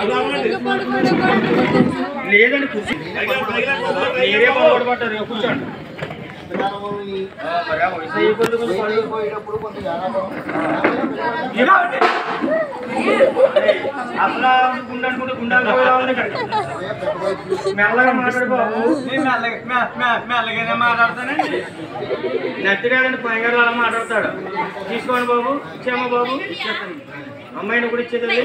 లేదండి కూర్చో మీరే పొరపాటు పడ్డారు ఇక కూర్చోండి ఆ, మరి ఆ వయసు అయ్యే కొద్ది కొంచెం పళ్ళు. పోయేటప్పుడు కొంత జాగ్రత్త ఇలా ఉంది. ఏయ్, అసలు గుండె అనుకుంటే గుండె అనుకోవడం ఉంది ఇక్కడ. మెల్లగా మాట్లాడు బాబు మెల్లగానే మాట్లాడతానండి నెత్తి కాదండి పైగారు అలా మాట్లాడతాడు తీసుకోండి బాబు ఇచ్చామా బాబు ఇచ్చేస్తాను అమ్మాయిని కూడా ఇచ్చేదండి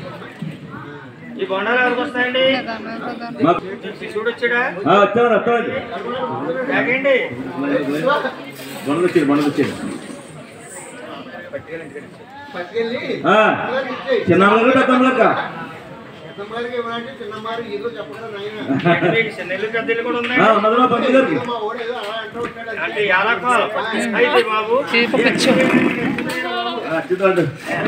ఈ బొండాలు ఎవరికి వస్తాయండి శిశుడు వచ్చాడా వచ్చాడు వస్తామండి తాగండి బండకొచ్చేది బండకొచ్చేది పట్టుకెళ్ళి చిన్న పెద్దమ్మలక్క చిన్నమ్మారికి ఇవ్వాలంటే చిన్నమ్మారి ఏదో చెప్పకుండా నాయన మీకు చిన్నెల్లు పెద్ద ఇల్లు కూడా ఉన్నాయి ఉన్నదిలో పంతులు గారికి మా ఓడు ఏదో అలా అంటూ ఉంటాడు అంటే ఎలా కావాలి అయితే బాబు చూడండి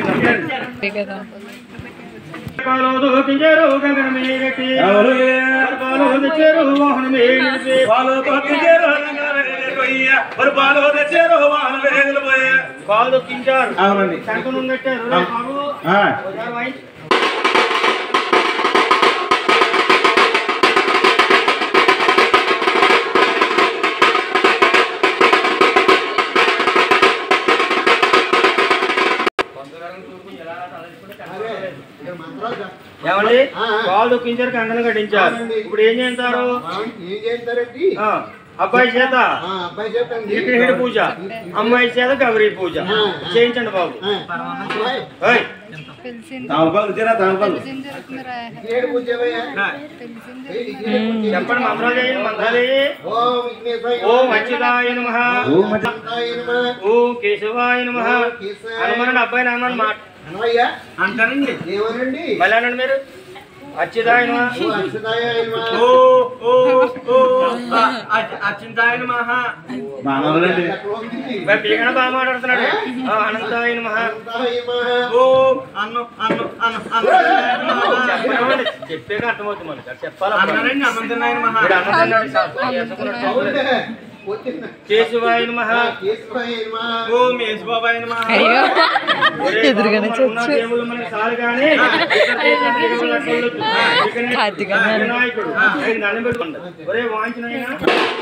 కాలో దూకించారు గగన మీదకి కాలో తెచ్చారు వాహనం ఏలిపి వాళ్ళు పంపించారు మరి పాలు తెచ్చారు వాళ్ళు వేగులు పోయే కాలు దొక్కించారు అవునండి శంఖం కట్టారు ఆ. బాబు ఆ. ఒకసారి వాయించు. అదే ఇక్కడ మంత్రాలు చెప్- ఏమండి ఆ, ఆ. కాలు దొక్కించారు కంకణం కట్టించారు అవునండి. ఇప్పుడు ఏం చేస్తారు మామూలు ఏం చేస్తారండి ఆ, అబ్బాయి చేత ఆ అబ్బాయి చెప్పండి విగ్రహుడి పూజ అమ్మాయి చేత గౌరీ పూజ చేయించండి బాబు అబ్బాయి ఓయ్, తామపాలు తెచ్చారా తామపాలు ఏడు పూజ చేయవయ్యా? ఏయ్, ఇగ్నేడు పూజ చేయి. చెప్పండి మంత్రాలు చేయండి మంత్రాలు చేయి. ఓం విఘ్నేశ్వరాయ ఓం అచ్యుతాయ నమ ఓం మంచి అనంతాయ నమః. ఓం కేశవాయ నమ ఓం కేశవాయ హనుమానుడు అబ్బాయి నాన్న మాట అనవయ్యా అంటానండి ఏమనండి మళ్ళీ అనండి మీరు అచ్యుతాయ నమ ఓ అక్షతాయ నమః. ఓ ఓ ఓ అచ్చింతాయన మహా బాగున్నారండి ఎక్కడ ఉంది? మరి పీకన బాగా మాట్లాడుతున్నాడు ఆ, అనంతాయ నమ అనంతాయ నమః. ఓ అన్ను అన్ను అన్ను అన్ను చెప్పనివ్వండి. చెప్పాక అర్థమవుతుంది మనకి చెప్పాలి అన్నారండి అనంతనాయన మహా మీరు అన్నం తిన్నాడు, శాస్త్రం చేసుకున్నాడు. అవునే. వచ్చింది. కేశవాయ నమ ఆ, కేశవాయ నమః. ఓ మేష్ బాబాయన మహా ఎదురుగానే దేవుళ్ళు మనకి చాలు కానీ ఇతర దేవుళ్ళ దేవుళ్ళొద్దు. ఇకనే వినాయకుడు ఆయన దండం పెట్టుకోండి ఒరే వాంఛనైనా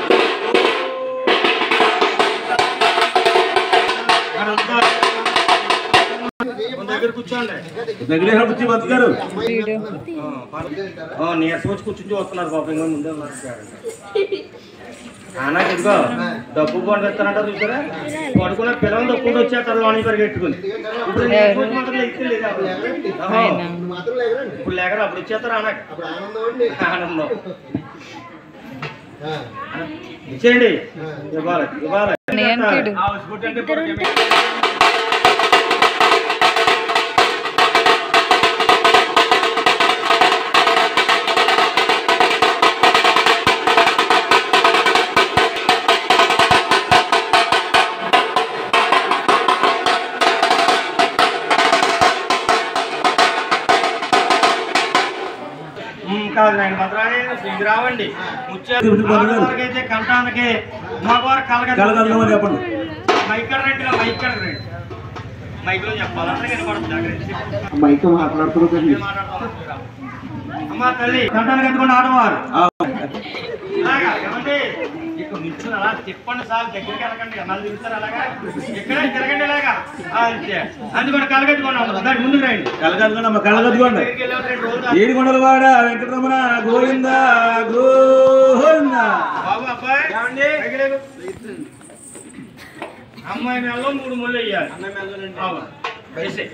దగ్గర కూర్చోండి దగ్గర వచ్చి బతుకారు ఆ, నీరసం వచ్చి కూర్చుని చూస్తున్నారు పాపం ఇంకా ముందే ఉన్నారు నాన్న ఇదిగో డబ్బు పండు ఇస్తారంట చూసారా పడుకున్న పిల్లలు దొక్కుంటూ వచ్చేస్తారు లోనికి పరిగెట్టుకుని ఇప్పుడు నీరసం వచ్చి మాత్రం లెగిస్తే లేదా? ఆహా. ఇప్పుడు మాత్రం లేకరండి ఇప్పుడు లేకరా అప్పుడు వచ్చేస్తారు అన్నకి అప్పుడు ఆనందం అండి ఆనందం ఆ, ఇచ్చేయండి ఆ. ఇవ్వాలి ఇవ్వాలి హౌస్ బోట్ అంటే పొరకే ఉమ్, కాదు నాయన భద్రాణి శ్రీకి రావండి ముత్యాలు ఆడవారికైతే కంఠానికి మగవారు కలగదు కలగలమని చెప్పండి మైకర్ రండి మైకర్ రండి మైక్లో చెప్పాలి అట్లా కనపడుతుంది జాగ్రత్త. మైక్ మాట్లాడుతున్నదండి ఏం మాట్లాడతాం? అమ్మా తల్లి కంఠానికి ఎత్తుకుని ఆడవారు ఆ, అలాగా ఏమండి ఇక్కడ నిల్చుని అలా తిప్పండి సార్ దగ్గరికి వెళ్ళకండి మళ్ళీ తిరుగుతారు అలాగా ఇక్కడే తిరగండి ఇలాగా ఆ, అంతే అందుకని కలగెత్తుకున్నాం దాని ముందుకు రండి కలగదుకోండి అమ్మ కలగదుకోండి దగ్గరికి వెళ్ళాలి రెండు రోజులు ఏడుకొండలవాడ వెంకటరమణ గోవింద గోవింద బాబు అబ్బాయి పైకి లేకు. అమ్మాయి మెల్లో మూడు ముళ్ళు వేయాలి అవును. వేసేయ్.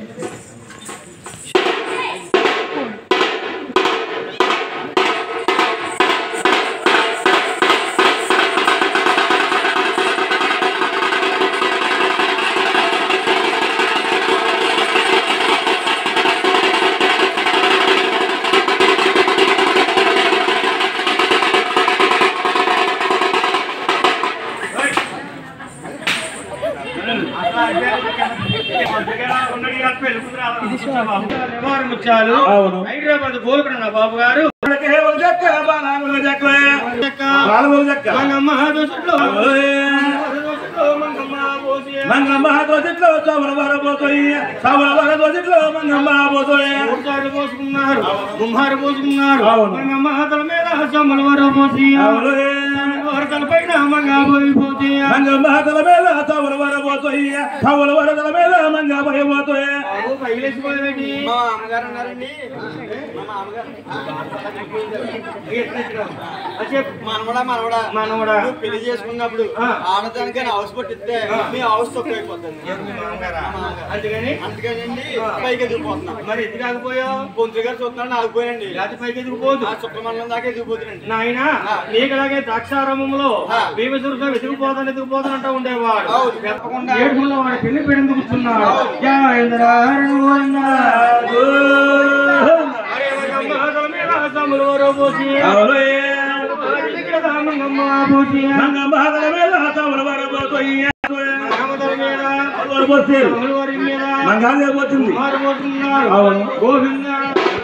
ముత్యాలు అవును. హైదరాబాద్ గోల్కొండ నా బాబు గారు చెక్క బాణాముల చెక్క బాణముల చెక్క మంగమ్మ దోషుల్లో ఓయ్. దోషుల్లో మంగమ్మ పోసి మంగమ్మ దోసిట్లో చవల వరబోతోయ్య చవల వర దోసిట్లో మంగమ్మ పోతోయ్య మూడు సార్లు పోసుకున్నారు గుమ్మారు పోసుకున్నారు అవును. మంగమ్మ తల మీద సమ్మల వర పోసి అవును వరదల పైన మంగా పోయిపోతే మంగమ్మ తల మీద చవల వరబోతోయ్య చవల వర తల మీద మంగ పోయబోతోయ్య బాబు పైలేసిపోయేది మా అమ్మగారు ఉన్నారండి మా మామగారు చెప్పు మనవడా మనవడా మనవడా నువ్వు పెళ్లి చేసుకున్నప్పుడు ఆ. ఆడదానికి హౌస్ పట్టిస్తే మీ హౌస్ తక్కువ అయిపోతుంది ఎవరు మీ మామగారా? అందుకని అందుకనండి పైకి ఎదిగిపోతున్నాం మరి ఎత్తి కాకపోయావు పొంతులు గారు చూస్తున్నాడు ఆగిపోయానండి లేకపోతే పైకి ఎదిగిపోదు ఆ శుక్రమండలం దాకా ఎదిగిపోతున్నాండి నాయన నీకలాగే ద్రాక్షారామంలో ఆ. భీమసురుతో వెతికిపోతాను ఎతికిపోతానంటా ఉండేవాడు అవును, తప్పకుండా. ఏడుగుల్లో వాడి పెళ్లి పెడింది కూర్చున్నాడు జయేంద్రారణు గోవిందా. హరే మంగమ్మ తల మీద సమ్ములు వరో పోసి. హరి కదా మంగమ్మ పోసి. మంగమ్మ తల మీద చవల వరబోతోయ్య రామ తల మీద వరబోతే సమ్ములు వరి మీద మంగాలే పోతుంది కుమారు పోతున్నారు. అవును. గోవింద